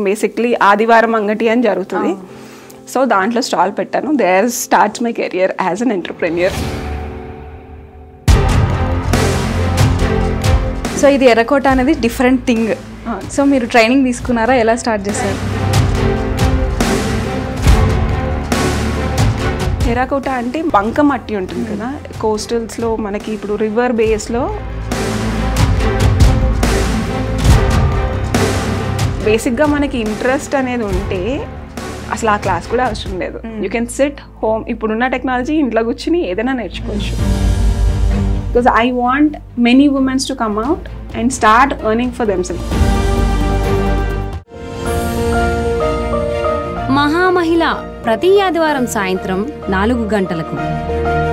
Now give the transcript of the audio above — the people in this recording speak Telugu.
బేసిక్లీ ఆదివారం అంగటి అని జరుగుతుంది సో దాంట్లో స్టాల్ పెట్టాను there starts my career as an entrepreneur so ఇది ఎర్రకోట అనేది డిఫరెంట్ థింగ్ సో మీరు ట్రైనింగ్ తీసుకున్నారా ఎలా స్టార్ట్ చేశారు టెరాకోట అంటే బంక మట్టి ఉంటుంది కదా కోస్టల్స్లో మనకి ఇప్పుడు రివర్ బేస్లో బేసిక్గా మనకి ఇంట్రెస్ట్ అనేది ఉంటే అసలు ఆ క్లాస్ కూడా అవసరం లేదు యూ కెన్ సిట్ హోమ్ ఇప్పుడున్న టెక్నాలజీ ఇంట్లో కూర్చుని ఏదైనా నేర్చుకోవచ్చు because I want many womens to come out and start earning for themselves మహామహిళ ప్రతి ఆదివారం సాయంత్రం నాలుగు గంటలకు